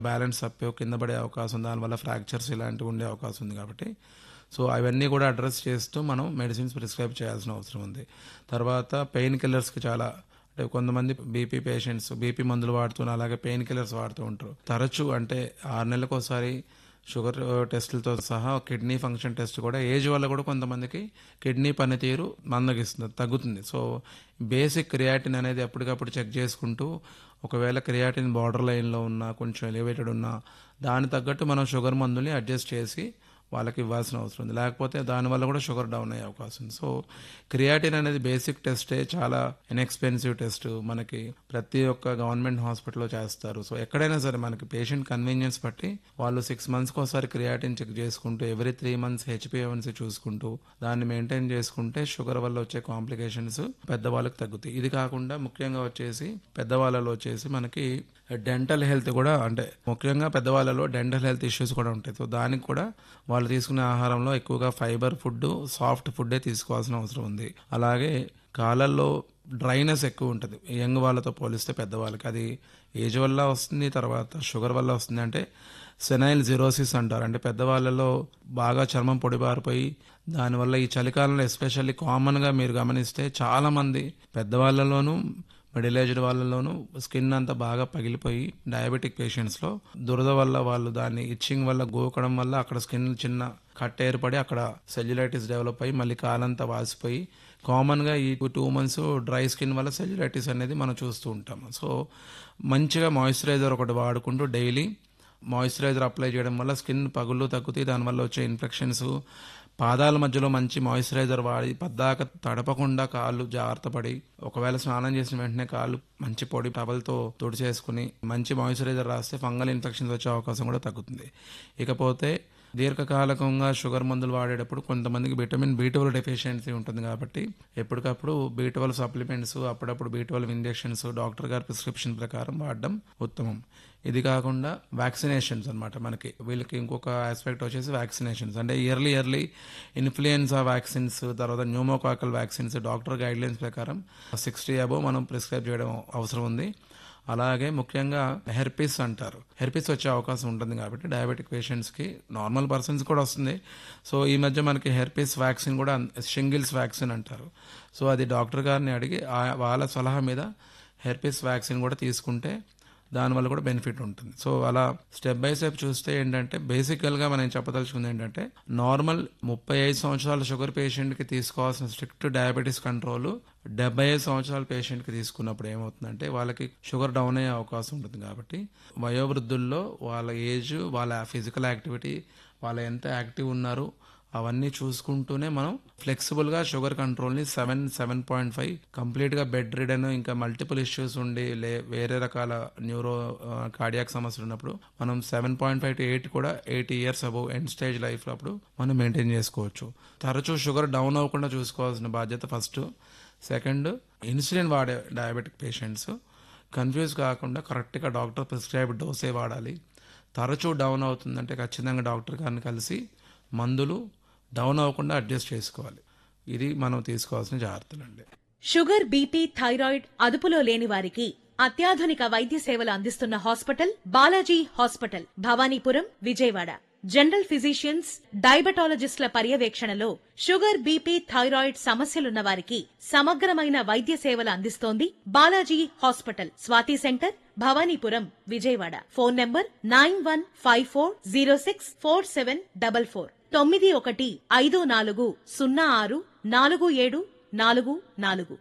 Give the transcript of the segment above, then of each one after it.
balance తప్పి కింద పడే అవకాశం దానివల్ల ఫ్రాక్చర్స్ ఇలాంటివి ఉండే అవకాశం ఉంది కాబట్టి సో అవన్నీ కూడా అడ్రస్ చేస్తూ మనం మెడిసిన్స్ ప్రిస్క్రైబ్ చేయాల్సిన అవసరం ఉంది తర్వాత పెయిన్ కిల్లర్స్కి చాలా అంటే కొంతమంది బీపీ పేషెంట్స్ బీపీ మందులు వాడుతున్న అలాగే పెయిన్ కిల్లర్స్ వాడుతూ ఉంటారు తరచూ అంటే ఆరు నెలలకు ఒకసారి షుగర్ టెస్టులతో సహా కిడ్నీ ఫంక్షన్ టెస్ట్ కూడా ఏజ్ వల్ల కూడా కొంతమందికి కిడ్నీ పనితీరు మందగిస్తుంది తగ్గుతుంది సో బేసిక్ క్రియాటిన్ అనేది ఎప్పటికప్పుడు చెక్ చేసుకుంటూ ఒకవేళ క్రియాటిన్ బార్డర్ లైన్లో ఉన్నా కొంచెం ఎలివేటెడ్ ఉన్నా దాని తగ్గట్టు మనం షుగర్ మందుల్ని అడ్జస్ట్ చేసి వాళ్ళకి ఇవ్వాల్సిన అవసరం ఉంది లేకపోతే దానివల్ల కూడా షుగర్ డౌన్ అయ్యే అవకాశం ఉంది సో క్రియాటిన్ అనేది బేసిక్ టెస్టే చాలా ఇన్ఎక్స్పెన్సివ్ టెస్ట్ మనకి ప్రతి ఒక్క గవర్నమెంట్ హాస్పిటల్లో చేస్తారు సో ఎక్కడైనా సరే మనకి పేషెంట్ కన్వీనియన్స్ బట్టి వాళ్ళు సిక్స్ మంత్స్కి ఒకసారి క్రియాటిన్ చెక్ చేసుకుంటూ ఎవ్రీ త్రీ మంత్స్ హెచ్పిఎవన్సీ చూసుకుంటూ దాన్ని మెయింటైన్ చేసుకుంటే షుగర్ వల్ల వచ్చే కాంప్లికేషన్స్ పెద్దవాళ్ళకి తగ్గుతాయి ఇది కాకుండా ముఖ్యంగా వచ్చేసి పెద్దవాళ్ళలో వచ్చేసి మనకి డెంటల్ హెల్త్ కూడా అంటే ముఖ్యంగా పెద్దవాళ్ళలో డెంటల్ హెల్త్ ఇష్యూస్ కూడా ఉంటాయి సో దానికి కూడా వాళ్ళు తీసుకునే ఆహారంలో ఎక్కువగా ఫైబర్ ఫుడ్ సాఫ్ట్ ఫుడ్డే తీసుకోవాల్సిన అవసరం ఉంది అలాగే కాలల్లో డ్రైనెస్ ఎక్కువ ఉంటుంది యంగ్ వాళ్ళతో పోలిస్తే పెద్దవాళ్ళకి అది ఏజ్ వల్ల వస్తుంది తర్వాత షుగర్ వల్ల వస్తుంది అంటే సెనైల్ జిరోసిస్ అంటారు అంటే పెద్దవాళ్ళలో బాగా చర్మం పొడిబారిపోయి దానివల్ల ఈ చలికాలంలో ఎస్పెషల్లీ కామన్గా మీరు గమనిస్తే చాలామంది పెద్దవాళ్ళలోనూ మిడిల్ ఏజ్డ్ వాళ్ళలోనూ స్కిన్ అంతా బాగా పగిలిపోయి డయాబెటిక్ పేషెంట్స్లో దురద వల్ల వాళ్ళు దాన్ని ఇచ్చింగ్ వల్ల గోకడం వల్ల అక్కడ స్కిన్ చిన్న కట్ ఏర్పడి అక్కడ సెల్యులైటిస్ డెవలప్ అయ్యి మళ్ళీ కాలంతా వాసిపోయి కామన్గా ఈ టూ మంత్స్ డ్రై స్కిన్ వల్ల సెల్యులైటిస్ అనేది మనం చూస్తూ ఉంటాము సో మంచిగా మాయిశ్చరైజర్ ఒకటి వాడుకుంటూ డైలీ మాయిశ్చరైజర్ అప్లై చేయడం వల్ల స్కిన్ పగుళ్ళు తగ్గుతాయి దానివల్ల వచ్చే ఇన్ఫెక్షన్స్ పాదాల మధ్యలో మంచి మాయిశ్చరైజర్ వాడి పద్దాక తడపకుండా కాళ్ళు జాగ్రత్త పడి ఒకవేళ స్నానం చేసిన వెంటనే కాళ్ళు మంచి పొడి టవల్తో తుడిచేసుకుని మంచి మాయిశ్చరైజర్ రాస్తే ఫంగల్ ఇన్ఫెక్షన్స్ వచ్చే అవకాశం కూడా తగ్గుతుంది ఇకపోతే దీర్ఘకాలికంగా షుగర్ మందులు వాడేటప్పుడు కొంతమందికి విటమిన్ బీ ట్వెల్వ్ డెఫిషియన్సీ ఉంటుంది కాబట్టి ఎప్పటికప్పుడు బీ ట్వెల్వ్ సప్లిమెంట్స్ అప్పుడప్పుడు బీ ట్వెల్వ్ ఇంజెక్షన్స్ డాక్టర్ గారి ప్రిస్క్రిప్షన్ ప్రకారం వాడడం ఉత్తమం ఇది కాకుండా వ్యాక్సినేషన్స్ అనమాట మనకి వీళ్ళకి ఇంకొక ఆస్పెక్ట్ వచ్చేసి వ్యాక్సినేషన్స్ అంటే ఇయర్లీ ఇయర్లీ ఇన్ఫ్లుయెన్సా వ్యాక్సిన్స్ తర్వాత న్యూమోకాకల్ వ్యాక్సిన్స్ డాక్టర్ గైడ్లైన్స్ ప్రకారం సిక్స్టీ అబోవ్ మనం ప్రిస్క్రైబ్ చేయడం అవసరం ఉంది అలాగే ముఖ్యంగా హెర్పిస్ అంటారు హెర్పిస్ వచ్చే అవకాశం ఉంటుంది కాబట్టి డయాబెటిక్ పేషెంట్స్కి నార్మల్ పర్సన్స్ కూడా వస్తుంది సో ఈ మధ్య మనకి హెర్పిస్ వ్యాక్సిన్ కూడా షింగిల్స్ వ్యాక్సిన్ అంటారు సో అది డాక్టర్ గారిని అడిగి ఆ- వాళ్ళ సలహా మీద హెర్పిస్ వ్యాక్సిన్ కూడా తీసుకుంటే దానివల్ల కూడా బెనిఫిట్ ఉంటుంది సో అలా స్టెప్ బై స్టెప్ చూస్తే ఏంటంటే బేసికల్గా మనం చెప్పదలుచుకుంది ఏంటంటే నార్మల్ ముప్పై ఐదు సంవత్సరాల షుగర్ పేషెంట్కి తీసుకోవాల్సిన స్ట్రిక్ట్ డయాబెటీస్ కంట్రోల్ డెబ్బై ఐదు సంవత్సరాల పేషెంట్కి తీసుకున్నప్పుడు ఏమవుతుందంటే వాళ్ళకి షుగర్ డౌన్ అయ్యే అవకాశం ఉంటుంది కాబట్టి వయోవృద్ధుల్లో వాళ్ళ ఏజ్ వాళ్ళ ఫిజికల్ యాక్టివిటీ వాళ్ళు ఎంత యాక్టివ్ ఉన్నారు అవన్నీ చూసుకుంటూనే మనం ఫ్లెక్సిబుల్గా షుగర్ కంట్రోల్ని సెవెన్ సెవెన్ పాయింట్ ఫైవ్ కంప్లీట్గా బెడ్ రిడన్ ఇంకా మల్టిపుల్ ఇష్యూస్ ఉండి లే వేరే రకాల న్యూరో కార్డియాక్ సమస్యలు ఉన్నప్పుడు మనం seven point five to eight కూడా eighty years above end stage లైఫ్లో అప్పుడు మనం మెయింటైన్ చేసుకోవచ్చు తరచూ షుగర్ డౌన్ అవ్వకుండా చూసుకోవాల్సిన బాధ్యత ఫస్ట్ సెకండ్ ఇన్సులిన్ వాడే డయాబెటిక్ పేషెంట్స్ కన్ఫ్యూజ్ కాకుండా కరెక్ట్గా డాక్టర్ ప్రిస్క్రైబ్ డోసే వాడాలి తరచూ డౌన్ అవుతుందంటే ఖచ్చితంగా డాక్టర్ గారిని కలిసి మందులు డౌన్ అవ్వకుండా అడ్జస్ట్ చేసుకోవాలి ఇది మనం తీసుకోవాల్సిన జాగ్రత్తలు అండి షుగర్ బీపీ థైరాయిడ్ అదుపులో లేని వారికి అత్యాధునిక వైద్య సేవలు అందిస్తున్న hospital Balaji hospital Bhavanipuram Vijayawada general physicians డయాబెటాలజిస్టుల పర్యవేక్షణలో షుగర్ బీపీ థైరాయిడ్ సమస్యలున్న వారికి సమగ్రమైన వైద్య సేవలు అందిస్తోంది Balaji hospital Swathi centre Bhavanipuram Vijayawada phone number nine one five four zero six four seven double four తొమ్మిది ఒకటి ఐదు నాలుగు సున్నా ఆరు నాలుగు ఏడు నాలుగు నాలుగు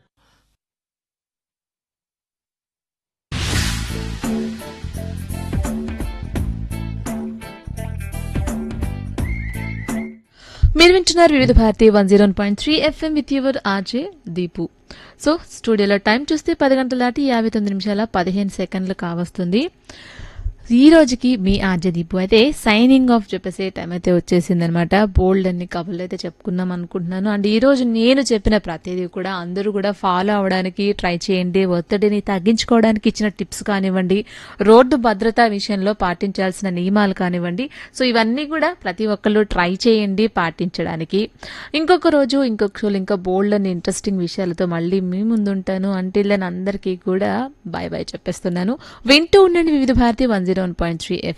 మీరు వింటున్నారు Vividh Bharati one zero point three FM with your RJ Deepu so స్టూడియోలో టైం చూస్తే పది గంటల దాటి యాభై తొమ్మిది నిమిషాల పదిహేను సెకండ్లు కావస్తుంది ఈ రోజుకి మీ ఆర్జే దీపు అయితే సైనింగ్ ఆఫ్ చెప్పేసే టైం అయితే వచ్చేసింది అనమాట బోల్డ్ అన్ని కబుర్లు అయితే చెప్పుకుందాం అనుకుంటున్నాను అండ్ ఈ రోజు నేను చెప్పిన ప్రతిదీ కూడా అందరూ కూడా ఫాలో అవడానికి ట్రై చేయండి ఒత్తిడిని తగ్గించుకోవడానికి ఇచ్చిన టిప్స్ కానివ్వండి రోడ్డు భద్రతా విషయంలో పాటించాల్సిన నియమాలు కానివ్వండి సో ఇవన్నీ కూడా ప్రతి ఒక్కళ్ళు ట్రై చేయండి పాటించడానికి ఇంకొక రోజు ఇంకొక రోజు ఇంకా బోల్డ్ అని ఇంట్రెస్టింగ్ విషయాలతో మళ్ళీ మీ ముందుంటాను అంటిల్ దెన్ అందరికీ కూడా బాయ్ బాయ్ చెప్పేస్తున్నాను వింటూ ఉండండి Vividh Bharati one zero zero point three